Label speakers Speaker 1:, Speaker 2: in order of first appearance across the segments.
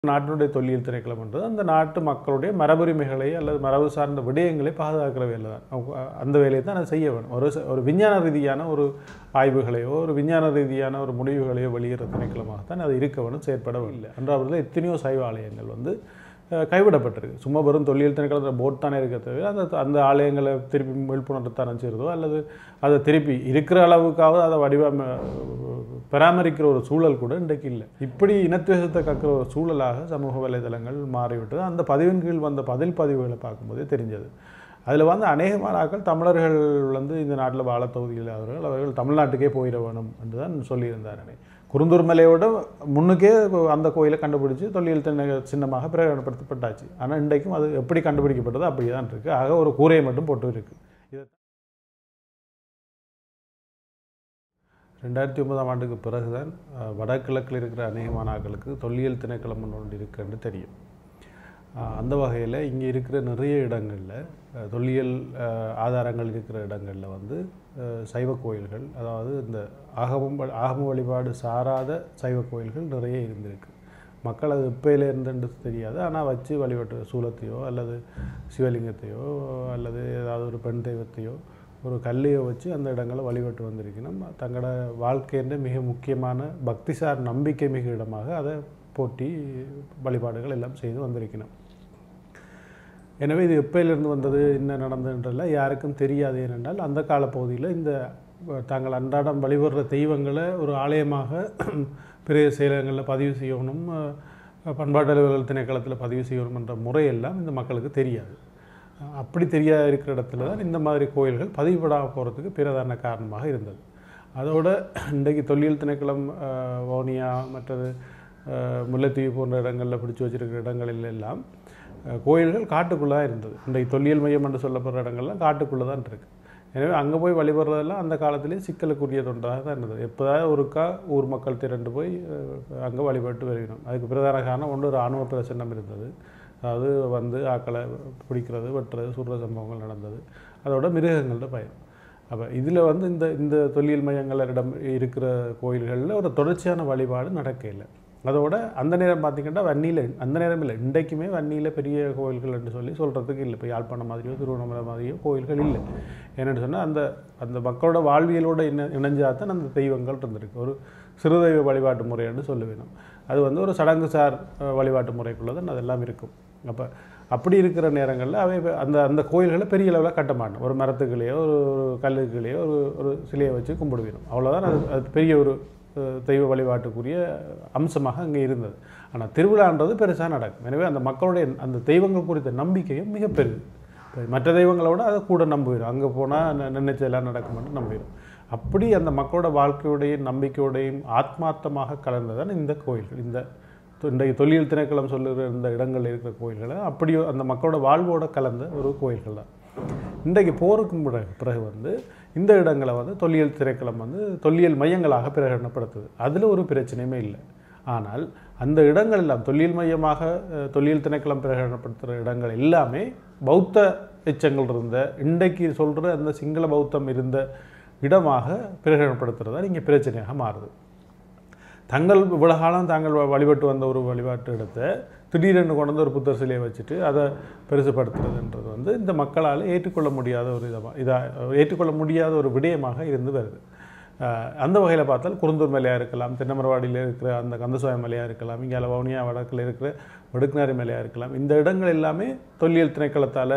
Speaker 1: நாட்டினுடைய தொல்லியல் திணைக்களம் என்றது அந்த நாட்டு மக்களுடைய மரபுரிமைகளை அல்லது மரபு சார்ந்த விடயங்களை பாதுகாக்கிற வேலை தான் அவங்க, அஹ், அந்த வேலையை தான் அது செய்ய வேணும் ஒரு ச- ஒரு விஞ்ஞான ரீதியான ஒரு ஆய்வுகளையோ ஒரு விஞ்ஞான ரீதியான ஒரு முடிவுகளையோ வெளியிடுற திணைக்களமாக தான் அது இருக்க வேணும் செயற்பட இல்லை அன்றாவதில் எத்தனையோ சைவ ஆலயங்கள் வந்து அஹ், கைவிடப்பட்டிருக்கு சும்மா வெறும் தொல்லியல் திணைக்களத்தில் போட் தானே இருக்க தவிர அந்த அந்த ஆலயங்களை திருப்பி விழிப்புணர்வுத்தானம் செய்கிறதோ அல்லது அதை திருப்பி இருக்கிற அளவுக்காவது அதை வடிவம பராமரிக்கிற ஒரு சூழல் கூட இன்றைக்கு இல்லை இப்படி இனத்துவேசத்தை கற்கிற ஒரு சூழலாக சமூக வலைதளங்கள் மாறிவிட்டது அந்த பதிவின் கீழ் வந்த பதில் பதிவுகளை பார்க்கும்போதே தெரிஞ்சது அதில் வந்து அநேகமான ஆட்கள் தமிழர்கள் வந்து இந்த நாட்டில் வாழ தகுதியில் அவர்கள் அவர்கள் தமிழ்நாட்டுக்கே போயிட வேணும் என்று தான் சொல்லியிருந்தார் குருந்தூர் மலையோட முன்னுக்கே அந்த கோயிலை கண்டுபிடிச்சு தொல்லியல் திணை சின்னமாக பிரகடனப்படுத்தப்பட்டாச்சு ஆனால் இன்றைக்கும் அது எப்படி கண்டுபிடிக்கப்பட்டதோ அப்படியே தான் இருக்குது ஆக ஒரு கூரையை மட்டும் போட்டு இருக்கு இதை ரெண்டாயிரத்தி ஒன்பதாம் ஆண்டுக்கு பிறகுதான் அஹ், வடகிழக்கில் இருக்கிற அநேக மாணாக்களுக்கு தொல்லியல் திணைக்களம் ஒன்று இருக்குன்னு தெரியும் அஹ், அந்த வகையில் இங்கே இருக்கிற நிறைய இடங்களில் அஹ், தொல்லியல் அஹ், ஆதாரங்கள் இருக்கிற இடங்களில் வந்து அஹ், சைவ கோயில்கள் அதாவது இந்த ஆகமம் வ- ஆகம வழிபாடு சாராத சைவ கோயில்கள் நிறைய இருந்திருக்கு மக்கள் அது இப்பையில இருந்துன்னு தெரியாது ஆனால் வச்சு வழிபட்டு சூலத்தையோ அல்லது சிவலிங்கத்தையோ அல்லது ஏதாவது ஒரு பெண் தெய்வத்தையோ ஒரு கல்லையோ வச்சு அந்த இடங்களை வழிபட்டு வந்திருக்கணும் தங்களோட வாழ்க்கைன்ற மிக முக்கியமான பக்திசார் நம்பிக்கை மிக இடமாக அதை போற்றி வழிபாடுகள் எல்லாம் செய்து வந்திருக்கணும் எனவே இது எப்பயிலிருந்து வந்தது என்ன நடந்ததுன்றெல்லாம் யாருக்கும் தெரியாது ஏனென்றால் அந்த காலப்பகுதியில் இந்த அஹ், தாங்கள் அன்றாடம் வழிபடுற தெய்வங்களை ஒரு ஆலயமாக பிற செயலகங்களில் பதிவு செய்யணும் அஹ், பண்பாட்டு அலுவலர் திணைக்களத்தில் பதிவு செய்யணும் என்ற முறையெல்லாம் இந்த மக்களுக்கு தெரியாது அஹ், அப்படி தெரியாத இருக்கிற இடத்துல தான் இந்த மாதிரி கோயில்கள் பதிவுபடாமல் போகிறதுக்கு பிரதான காரணமாக இருந்தது அதோட இன்றைக்கு தொல்லியல் திணைக்களம் அஹ், வவுனியா மற்றது அஹ், முல்லைத்தீவு போன்ற இடங்களில் பிடிச்சு வச்சிருக்கிற இடங்களில் எல்லாம் அஹ், கோயில்கள் காட்டுக்குள்ளே இருந்தது இன்றைக்கு தொல்லியல் மையம் என்று சொல்லப்படுற இடங்கள்லாம் காட்டுக்குள்ளே தான் இருக்குது எனவே அங்கே போய் வழிபடுறதெல்லாம் அந்த காலத்திலே சிக்கலுக்குரிய தொண்டாக தான் இருந்தது எப்போதாவது ஒருக்கா ஊர் மக்கள் திரண்டு போய் அங்கே வழிபட்டு வருகிறோம் அதுக்கு பிரதான காரணம் ஒன்று இராணுவ பிரசன்னம் இருந்தது அதாவது வந்து ஆக்களை பிடிக்கிறது வெட்டுறது சுடுற சம்பவங்கள் நடந்தது அதோட மிருகங்கள்ட பயம் அப்போ இதில் வந்து இந்த இந்த தொல்லியல் மையங்களிடம் இருக்கிற கோயில்களில் ஒரு தொடர்ச்சியான வழிபாடு நடக்க இல்லை அதோட அந்த நேரம் பார்த்திங்கன்னா வன்னியில் அந்த நேரம் இல்லை இன்றைக்குமே வன்னியில் பெரிய கோயில்கள் என்று சொல்லி சொல்கிறதுக்கு இல்லை இப்போ யாழ்ப்பாணம் மாதிரியோ திருவண்ணாமலை மாதிரியோ கோயில்கள் இல்லை என்னென்னு சொன்னால் அந்த அந்த மக்களோட வாழ்வியலோட இணை இணைஞ்சாதான் அந்த தெய்வங்கள் இருந்திருக்கு ஒரு சிறு தெய்வ வழிபாட்டு முறைன்னு சொல்ல வேணும் அது வந்து ஒரு சடங்கு சார் அஹ், வழிபாட்டு முறைக்குள்ளே தான் அதெல்லாம் இருக்கும் அப்போ அப்படி இருக்கிற நேரங்களில் அவை அந்த அந்த கோயில்களை பெரிய அளவில் கட்ட மாட்டோம் ஒரு மரத்துக்குள்ளேயோ ஒரு ஒரு கல்லுக்குள்ளேயோ ஒரு ஒரு சிலையை வச்சு கும்பிடுவிடும் அவ்வளோதான் அது அது பெரிய ஒரு அஹ், தெய்வ வழிபாட்டுக்குரிய அம்சமாக அங்கே இருந்தது ஆனால் திருவிழான்றது பெருசாக நடக்கும் எனவே அந்த மக்களுடைய அந்த தெய்வங்கள் குறித்த நம்பிக்கையும் மிக பெருது இப்ப மற்ற தெய்வங்களோட அதை கூட நம்புகிறோம் அங்கே போனால் நினைச்சதெல்லாம் நடக்கும்னு நம்பிடும் அப்படி அந்த மக்களோட வாழ்க்கையோடையும் நம்பிக்கையோடையும் ஆத்மார்த்தமாக கலந்ததான் இந்த கோயில்கள் இந்த தொ- இன்றைக்கு தொல்லியல் திணைக்களம் சொல்லுகிற இந்த இடங்களில் இருக்கிற கோயில்களை அப்படியோ அந்த மக்களோட வாழ்வோட கலந்த ஒரு கோயில்கள் தான் இன்றைக்கு போருக்கு பிறகு பிறகு வந்து இந்த இடங்களை வந்து தொல்லியல் திணைக்களம் வந்து தொல்லியல் மையங்களாக பிரகடனப்படுத்துது அதில் ஒரு பிரச்சனையுமே இல்லை ஆனால் அந்த இடங்கள் எல்லாம் தொல்லியல் மையமாக அஹ், தொல்லியல் திணைக்களம் பிரகடனப்படுத்துகிற இடங்கள் எல்லாமே பௌத்த எச்சங்கள் இருந்த இன்றைக்கு சொல்கிற அந்த சிங்கள பௌத்தம் இருந்த இடமாக பிரகடனப்படுத்துறது இங்கே பிரச்சனையாக மாறுது தங்கள் இவ்வளவு காலம் தாங்கள் வ- வழிபட்டு வந்த ஒரு வழிபாட்டு இடத்தை திடீரென்று கொண்டு வந்து ஒரு புத்தர் சிலையை வச்சுட்டு அதை பெருசுப்படுத்துறதுன்றது வந்து இந்த மக்களால் ஏற்றுக்கொள்ள முடியாத ஒரு இதாக இதாக ஏற்றுக்கொள்ள முடியாத ஒரு விடயமாக இருந்து வருது அஹ் அந்த வகையில் பார்த்தால் குருந்தூர் மலையாக இருக்கலாம் தென்னமரவாடியில் இருக்கிற அந்த கந்தசுவாமி மலையாக இருக்கலாம் இங்கே வவுனியா வடக்கில் இருக்கிற வடுக்குநாரி மலையாக இருக்கலாம் இந்த இடங்கள் எல்லாமே தொல்லியல் திணைக்களத்தால்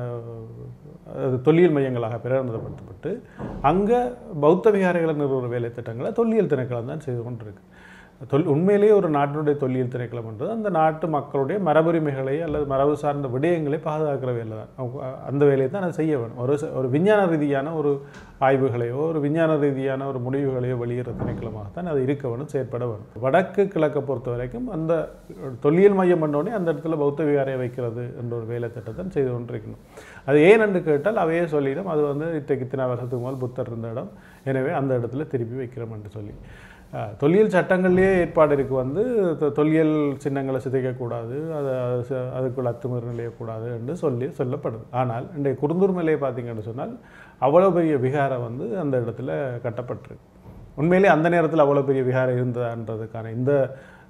Speaker 1: அது தொல்லியல் மையங்களாக பிரகடனப்படுத்தப்பட்டு அங்கே பௌத்த விகாரைகளை நிறுவுற வேலை திட்டங்களை தொல்லியல் திணைக்களம் தான் செய்து கொண்டிருக்கு தொல் உண்மையிலேயே ஒரு நாட்டினுடைய தொல்லியல் திணைக்களம்ன்றது அந்த நாட்டு மக்களுடைய மரபுரிமைகளை அல்லது மரபு சார்ந்த விடயங்களை பாதுகாக்கிற வேலை தான் அவங்க அந்த வேலையை தான் அதை செய்ய வேணும் ஒரு ச- ஒரு விஞ்ஞான ரீதியான ஒரு ஆய்வுகளையோ ஒரு விஞ்ஞான ரீதியான ஒரு முடிவுகளையோ வெளியிடுற திணைக்களமாகத்தான் அது இருக்க வேணும் செயற்பட வேணும் வடக்கு கிழக்கை பொறுத்த வரைக்கும் அந்த தொல்லியல் மையம் பண்ணோடனே அந்த இடத்துல பௌத்த விகாரையை வைக்கிறது என்ற ஒரு வேலை திட்டத்தை செய்து கொண்டிருக்கணும் அது ஏன் என்று கேட்டால் அவையே சொல்லிடும் அது வந்து இத்தகைய இத்தனை வருஷத்துக்கு முதல் புத்தர் இருந்த இடம் எனவே அந்த இடத்துல திருப்பி வைக்கிறோம் என்று சொல்லி அஹ், தொல்லியல் சட்டங்கள்லேயே ஏற்பாடு இருக்கு வந்து தொ- தொல்லியல் சின்னங்களை சிதைக்கக்கூடாது அதை அது ச- அதுக்குள்ள அத்துமீறல் நிலையக்கூடாது என்று சொல்லி சொல்லப்படுது ஆனால் இன்றைய குருந்தூர் மலையை பார்த்தீங்கன்னு சொன்னால் அவ்வளோ பெரிய விகாரம் வந்து அந்த இடத்துல கட்டப்பட்டிருக்கு உண்மையிலே அந்த நேரத்தில் அவ்வளோ பெரிய விகாரம் இருந்ததான்றதுக்கான இந்த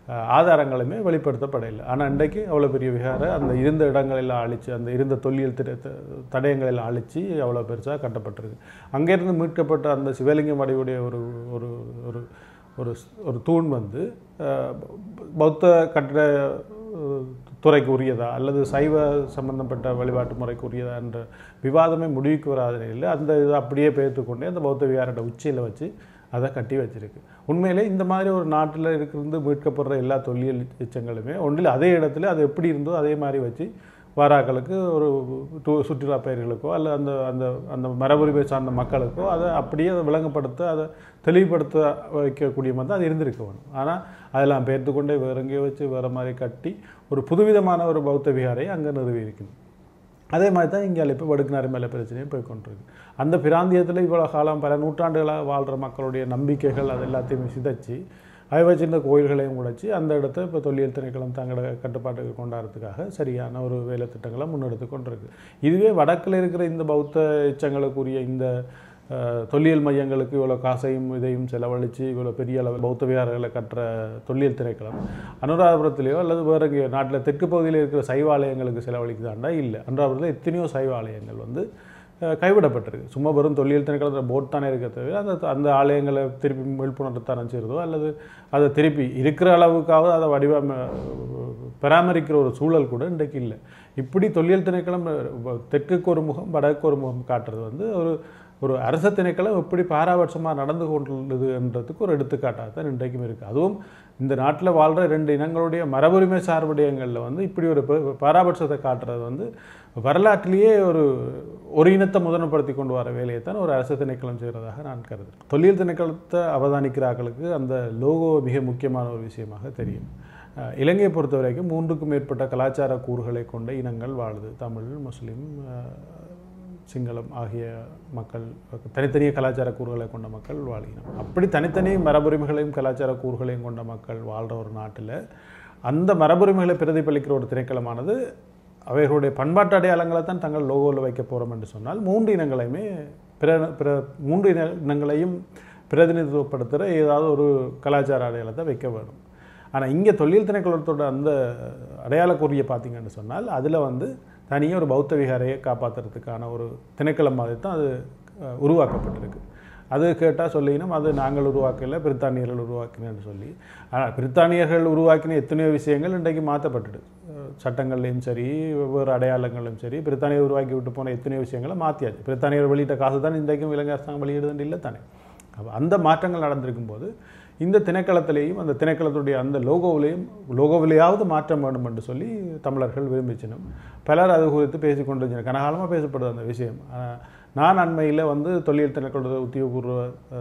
Speaker 1: அஹ், ஆதாரங்களுமே வெளிப்படுத்தப்படவில்லை ஆனால் இன்றைக்கு அவ்வளோ பெரிய விகார அந்த இருந்த இடங்களெல்லாம் அழித்து அந்த இருந்த தொல்லியல் திட த- தடயங்களெல்லாம் அழித்து அவ்வளோ பெருசாக கட்டப்பட்டிருக்கு அங்கேருந்து மீட்கப்பட்ட அந்த சிவலிங்கம் வடிவுடைய ஒரு ஒரு ஒரு ஒரு ஸ்- ஒரு தூண் வந்து அஹ், பௌத்த கட்டிட அஹ், துறைக்கு உரியதா அல்லது சைவ சம்பந்தப்பட்ட வழிபாட்டு முறைக்கு உரியதா என்ற விவாதமே முடிவுக்கு வராத நிலையில் அந்த இதை அப்படியே பெயர்த்துக்கொண்டே அந்த பௌத்த விகாரோட உச்சியில் வச்சு அதை கட்டி வச்சிருக்கு உண்மையிலே இந்த மாதிரி ஒரு நாட்டில் இருக்கிறது மீட்கப்படுற எல்லா தொல்லியல் எச்சங்களுமே ஒன்றில் அதே இடத்துல அது எப்படி இருந்தோ அதே மாதிரி வச்சு வாராக்களுக்கு ஒரு டூ சுற்றுலா பயணிகளுக்கோ அல்ல அந்த அந்த அந்த மரபுரிமை சார்ந்த மக்களுக்கோ அதை அப்படியே அதை விளங்கப்படுத்த அதை தெளிவுபடுத்த வைக்கக்கூடிய மாதிரி அது இருந்திருக்க வேணும் ஆனால் அதெல்லாம் பெயர்த்து கொண்டே வேற எங்கேயோ வச்சு வேறு மாதிரி கட்டி ஒரு புதுவிதமான ஒரு பௌத்த விகாரை அங்கே நிறுவி இருக்கணும் அதே மாதிரி தான் இங்கே இப்போ வடுக்குநாறு மேலே பிரச்சனையும் போய் கொண்டிருக்கு அந்த பிராந்தியத்தில் இவ்வளோ காலம் பல நூற்றாண்டுகளாக வாழ்கிற மக்களுடைய நம்பிக்கைகள் அது எல்லாத்தையுமே சிதைச்சு அதை வச்சு இந்த கோயில்களையும் உடைச்சி அந்த இடத்த இப்போ தொல்லியல் திணைக்களம் தங்களோட கட்டுப்பாட்டுக்கு கொண்டாடுறதுக்காக சரியான ஒரு வேலை திட்டங்களை முன்னெடுத்து கொண்டிருக்கு இதுவே வடக்கில் இருக்கிற இந்த பௌத்த எச்சங்களுக்குரிய இந்த அஹ், தொல்லியல் மையங்களுக்கு இவ்வளோ காசையும் இதையும் செலவழித்து இவ்வளோ பெரிய அளவில் பௌத்த விகாரங்களை கட்டுற தொல்லியல் திணைக்களம் அனுராதபுரத்துலேயோ அல்லது வேறு எங்கேயோ நாட்டில் தெற்கு பகுதியில் இருக்கிற சைவாலயங்களுக்கு செலவழிக்குதாண்டா இல்லை அனுராதபுரத்தில் எத்தனையோ சைவாலயங்கள் வந்து அஹ், கைவிடப்பட்டிருக்கு சும்மா வெறும் தொல்லியல் திணைக்களத்தில் போட் தானே இருக்க தவிர அந்த அந்த ஆலயங்களை திருப்பி விழிப்புணர்வுத்தானம் செய்கிறதோ அல்லது அதை திருப்பி இருக்கிற அளவுக்காவது அதை வடிவம பராமரிக்கிற ஒரு சூழல் கூட இன்றைக்கு இல்லை இப்படி தொல்லியல் திணைக்களம் அஹ், தெற்குக்கு ஒரு முகம் வடக்கு ஒரு முகம் காட்டுறது வந்து ஒரு ஒரு அரச திணைக்களம் எப்படி பாராபட்சமாக நடந்து கொண்டுள்ளதுன்றதுக்கு ஒரு எடுத்துக்காட்டாக தான் இன்றைக்கும் இருக்குது அதுவும் இந்த நாட்டில் வாழ்கிற ரெண்டு இனங்களுடைய மரபுரிமை சார்புடையங்களில் வந்து இப்படி ஒரு ப- பாராபட்சத்தை காட்டுறது வந்து வரலாற்றிலேயே ஒரு ஒரு இனத்தை முதன்மைப்படுத்தி கொண்டு வர வேலையை தான் ஒரு அரசு திணைக்களம் செய்கிறதாக நான் கருதுறேன் தொல்லியல் திணைக்களத்தை அவதானிக்கிறார்களுக்கு அந்த லோகோ மிக முக்கியமான ஒரு விஷயமாக தெரியும் அஹ் இலங்கையை பொறுத்த வரைக்கும் மூன்றுக்கும் மேற்பட்ட கலாச்சார கூறுகளை கொண்ட இனங்கள் வாழுது தமிழ் முஸ்லீம் அஹ், சிங்களம் ஆகிய மக்கள் தனித்தனிய கலாச்சார கூறுகளை கொண்ட மக்கள் வாழ்கிறோம் அப்படி தனித்தனி மரபுரிமைகளையும் கலாச்சார கூறுகளையும் கொண்ட மக்கள் வாழ்கிற ஒரு நாட்டில் அந்த மரபுரிமைகளை பிரதிபலிக்கிற ஒரு திணைக்களமானது அவைகளுடைய பண்பாட்டு அடையாளங்களை தான் தங்கள் லோகோவில் வைக்க போகிறோம் என்று சொன்னால் மூன்று இனங்களையுமே பிற பிற மூன்று இன இனங்களையும் பிரதிநிதித்துவப்படுத்துகிற ஏதாவது ஒரு கலாச்சார அடையாளத்தை வைக்க வேணும் ஆனால் இங்கே தொழில் திணைக்களத்தோட அந்த அடையாளக்குறியை பார்த்தீங்கன்னு சொன்னால் அதில் வந்து தனியாக ஒரு பௌத்த விகாரையை காப்பாற்றுறதுக்கான ஒரு திணைக்களம் மாதிரி தான் அது அஹ், உருவாக்கப்பட்டிருக்கு அது கேட்டால் சொல்லினோம் அது நாங்கள் உருவாக்கல பிரித்தானியர்கள் உருவாக்கினேன்னு சொல்லி ஆனால் பிரித்தானியர்கள் உருவாக்கின எத்தனையோ விஷயங்கள் இன்றைக்கு மாற்றப்பட்டுடு அஹ், சட்டங்கள்லையும் சரி வெவ்வேறு அடையாளங்களும் சரி பிரித்தானியர் உருவாக்கி விட்டு போன எத்தனையோ விஷயங்களை மாற்றியாச்சு பிரித்தானியர் வெளியிட்ட காசு தான் இன்றைக்கும் இலங்கை அரசாங்கம் வெளியிடுதுன்னு இல்லை தானே அப்ப அந்த மாற்றங்கள் நடந்திருக்கும் போது இந்த திணைக்களத்திலேயும் அந்த திணைக்களத்துடைய அந்த லோகோவிலையும் லோகோவிலேயாவது மாற்றம் வேண்டும் என்று சொல்லி தமிழர்கள் விரும்பிச்சினோம் பலர் அது குறித்து பேசிக்கொண்டு கனகாலமாக பேசப்படுது அந்த விஷயம் ஆனா, நான் அண்மையில் வந்து தொல்லியல் திணைக்கள உத்தியோகபூர்வ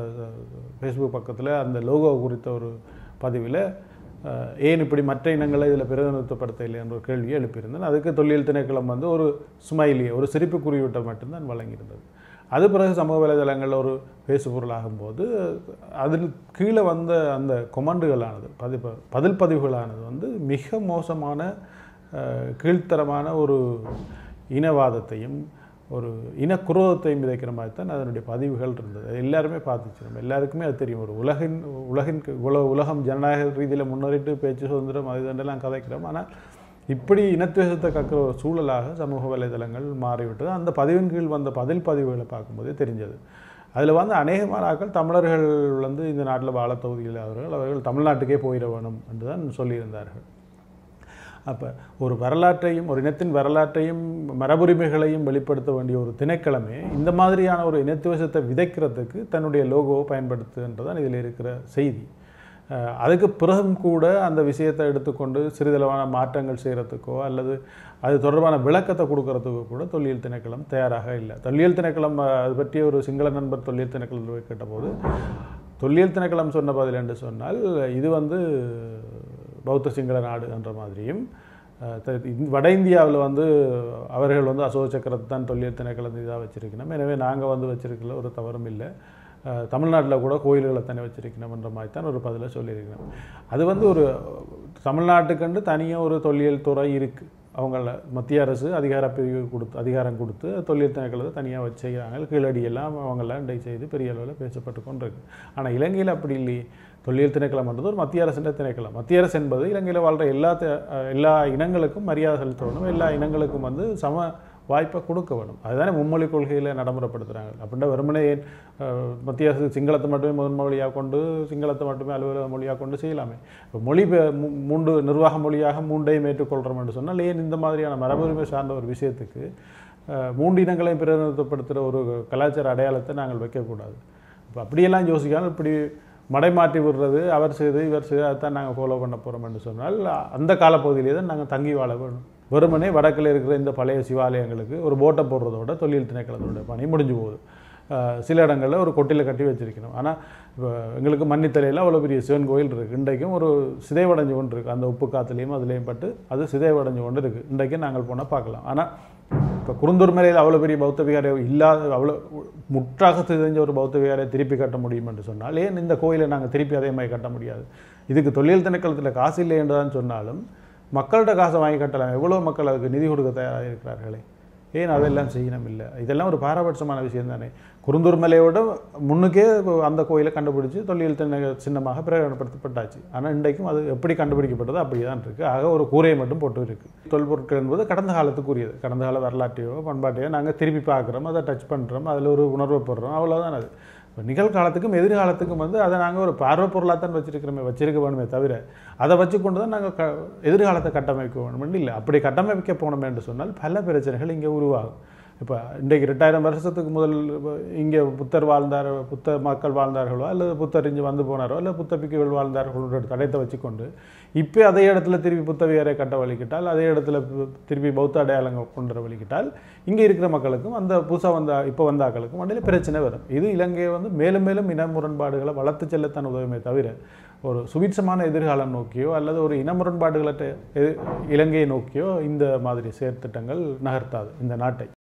Speaker 1: ஃபேஸ்புக் பக்கத்தில் அந்த லோகோ குறித்த ஒரு பதிவில் அஹ், ஏன் இப்படி மற்ற இனங்களை இதில் பிரதிநிதித்துவப்படுத்த இல்லை என்ற ஒரு கேள்வியை எழுப்பியிருந்தேன் அதுக்கு தொல்லியல் திணைக்களம் வந்து ஒரு ஸ்மைலியை ஒரு சிரிப்பு குறியீட்டை மட்டும்தான் வழங்கியிருந்தது அது பிறகு சமூக வலைதளங்களில் ஒரு பேசுபொருளாகும்போது அதில் கீழே வந்த அந்த கொமண்டுகளானது பதி பதில் பதிவுகளானது வந்து மிக மோசமான அஹ், கீழ்த்தரமான ஒரு இனவாதத்தையும் ஒரு இனக்குரோதத்தையும் விதைக்கிற மாதிரி தான் அதனுடைய பதிவுகள் இருந்தது அது எல்லாருமே பார்த்துச்சு நம்ம எல்லாருக்குமே அது தெரியும் ஒரு உலகின் உலகின் உல உலகம் ஜனநாயக ரீதியில் முன்னேறிட்டு பேச்சு சுதந்திரம் அது இதெல்லாம் கதைக்கிறோம் ஆனால் இப்படி இனத்துவேசத்தை கற்கிற ஒரு சூழலாக சமூக வலைதளங்கள் மாறிவிட்டது அந்த பதிவின் கீழ் வந்த பதில் பதிவுகளை பார்க்கும்போதே தெரிஞ்சது அதில் வந்து அநேகமான ஆட்கள் தமிழர்கள் வந்து இந்த நாட்டில் வாழ தொகுதியில் அவர்கள் அவர்கள் தமிழ்நாட்டுக்கே போயிட வேணும் என்று தான் சொல்லியிருந்தார்கள் அப்போ ஒரு வரலாற்றையும் ஒரு இனத்தின் வரலாற்றையும் மரபுரிமைகளையும் வெளிப்படுத்த வேண்டிய ஒரு திணைக்களமே இந்த மாதிரியான ஒரு இனத்துவசத்தை விதைக்கிறதுக்கு தன்னுடைய லோகோவை பயன்படுத்துன்றதான் இதில் இருக்கிற செய்தி அஹ் அதுக்கு பிறகும் கூட அந்த விஷயத்தை எடுத்துக்கொண்டு சிறிதளவான மாற்றங்கள் செய்கிறதுக்கோ அல்லது அது தொடர்பான விளக்கத்தை கொடுக்கறதுக்கோ கூட தொல்லியல் திணைக்களம் தயாராக இல்லை தொல்லியல் திணைக்களம் அஹ், அது பற்றிய ஒரு சிங்கள நண்பர் தொல்லியல் திணைக்களத்தில் கேட்டபோது தொல்லியல் திணைக்களம் சொன்ன பதில் என்று சொன்னால் இது வந்து பௌத்த சிங்கள நாடு என்ற மாதிரியும் அஹ், த- இந்த- வட இந்தியாவில் வந்து அவர்கள் வந்து அசோக சக்கரத்தை தான் தொல்லியல் திணைக்களம் இதாக வச்சிருக்கணும் எனவே நாங்கள் வந்து வச்சிருக்கல ஒரு தவறும் இல்லை அஹ், தமிழ்நாட்டில் கூட கோயில்களை தானே வச்சிருக்கணும் என்ற மாதிரி தான் ஒரு பதிலை சொல்லியிருக்கணும் அது வந்து ஒரு தமிழ்நாட்டுக்கண்டு தனியாக ஒரு தொல்லியல் துறை இருக்குது அவங்கள மத்திய அரசு அதிகார பிரிவு கொடுத்து அதிகாரம் கொடுத்து தொழில் திணைக்களத்தை தனியாக வச்சு செய்கிறாங்க கீழடியெல்லாம் அவங்கெல்லாம் இண்டை செய்து பெரிய அளவில் பேசப்பட்டு கொண்டிருக்கு ஆனால் இலங்கையில் அப்படி இல்லையே தொல்லியல் திணைக்களம்ன்றது ஒரு மத்திய அரசின் திணைக்களம் மத்திய அரசு என்பது இலங்கையில் வாழ்கிற எல்லா த- அஹ் எல்லா இனங்களுக்கும் மரியாதை செலுத்தணும் எல்லா இனங்களுக்கும் வந்து சம வாய்ப்பை கொடுக்க வேணும் அதுதானே மும்மொழி கொள்கையில் நடைமுறைப்படுத்துகிறாங்க அப்படின்னா வெறுமனே ஏன், அஹ், மத்திய அரசு சிங்களத்தை மட்டுமே முதன் மொழியாக கொண்டு சிங்களத்தை மட்டுமே அலுவலக மொழியாக கொண்டு செய்யலாமே இப்போ மொழி பெ- மூ- மூன்று நிர்வாக மொழியாக மூண்டையும் ஏற்றுக்கொள்கிறோம் என்று சொன்னால் ஏன் இந்த மாதிரியான மரபுரிமை சார்ந்த ஒரு விஷயத்துக்கு அஹ், மூன்று இனங்களையும் பிரதிநிதித்துவப்படுத்துகிற ஒரு கலாச்சார அடையாளத்தை நாங்கள் வைக்கக்கூடாது இப்போ அப்படியெல்லாம் யோசிக்காமல் இப்படி மடைமாற்றி விடுறது அவர் செய்து இவர் செய்து அதைத்தான் நாங்கள் ஃபாலோ பண்ண போகிறோம் என்று சொன்னால் அந்த காலப்பகுதியிலே தான் நாங்கள் தங்கி வாழ வேணும் வெறுமனே வடக்கில் இருக்கிற இந்த பழைய சிவாலயங்களுக்கு ஒரு போட்டை போடுறதோட தொழில் திணைக்களத்தோட பணி முடிஞ்சு போகுது அஹ் சில இடங்களில் ஒரு கொட்டில கட்டி வச்சிருக்கணும் ஆனால் இப்போ எங்களுக்கு மன்னித்தலையில் அவ்வளோ பெரிய சிவன் கோயில் இருக்குது இன்றைக்கும் ஒரு சிதைவடைஞ்சு கொண்டு இருக்குது அந்த உப்பு காத்துலேயும் அதுலேயும் பட்டு அது சிதைவடைஞ்சு கொண்டு இருக்குது இன்றைக்கும் நாங்கள் போனால் பார்க்கலாம் ஆனால் இப்போ குருந்தூர் மலையில் அவ்வளோ பெரிய பௌத்த விகாரம் இல்லாத அவ்வளோ முற்றாக தெரிஞ்ச ஒரு பௌத்த விகாரை திருப்பி கட்ட முடியும் என்று சொன்னால் ஏன் இந்த கோயிலை நாங்கள் திருப்பி அதே மாதிரி கட்ட முடியாது இதுக்கு தொழில் திணைக்களத்தில் காசு இல்லை என்றுதான் சொன்னாலும் மக்கள்கிட்ட காசை வாங்கி கட்டலாம் எவ்வளோ மக்கள் அதுக்கு நிதி கொடுக்க தயாராக இருக்கிறார்களே ஏன் அதெல்லாம் செய்யணும் இல்லை இதெல்லாம் ஒரு பாரபட்சமான விஷயம் தானே குருந்தூர் மலையோட முன்னுக்கே அந்த கோயிலை கண்டுபிடிச்சு தொல்லியல் திணை சின்னமாக பிரகடனப்படுத்தப்பட்டாச்சு ஆனால் இன்றைக்கும் அது எப்படி கண்டுபிடிக்கப்பட்டதோ அப்படியே தான் இருக்குது ஆக ஒரு கூரையை மட்டும் போட்டு இருக்குது தொல்பொருட்கள் என்பது கடந்த காலத்துக்குரியது கடந்த கால வரலாற்றையோ பண்பாட்டையோ நாங்கள் திருப்பி பார்க்குறோம் அதை டச் பண்ணுறோம் அதில் ஒரு உணர்வை போடுறோம் அவ்வளோதான் அது இப்போ நிகழ்காலத்துக்கும் எதிர்காலத்துக்கும் வந்து அதை நாங்கள் ஒரு பார்வை பொருளாக தான் வச்சிருக்கிறோமே வச்சிருக்க வேணுமே தவிர அதை வச்சு கொண்டு தான் நாங்கள் க எதிர்காலத்தை கட்டமைக்க வேணும்னு இல்லை அப்படி கட்டமைக்க போனோம் என்று சொன்னால் பல பிரச்சனைகள் இங்கே உருவாகும் இப்போ இன்றைக்கு ரெண்டாயிரம் வருஷத்துக்கு முதல் இங்கே புத்தர் வாழ்ந்தார் புத்த மக்கள் வாழ்ந்தார்களோ அல்லது புத்தர் இங்கே வந்து போனாரோ அல்லது புத்த பிக்குகள் வாழ்ந்தார்களோட தடயத்தை வச்சுக்கொண்டு இப்போ அதே இடத்துல திருப்பி புத்த விகாரை கட்ட வலிக்கிட்டால் அதே இடத்துல பு- திருப்பி பௌத்த அடையாளங்கள் கொண்டு வர வலிக்கிட்டால் இங்கே இருக்கிற மக்களுக்கும் அந்த புதுசாக வந்த இப்போ வந்த ஆக்களுக்கும் மண்டியில் பிரச்சனை வரும் இது இலங்கையை வந்து மேலும் மேலும் இன முரண்பாடுகளை வளர்த்து செல்லத்தான் உதவுமே தவிர ஒரு சுபிட்சமான எதிர்காலம் நோக்கியோ அல்லது ஒரு இன முரண்பாடுகளற்ற எ- இலங்கையை நோக்கியோ இந்த மாதிரி செயற்திட்டங்கள் நகர்த்தாது இந்த நாட்டை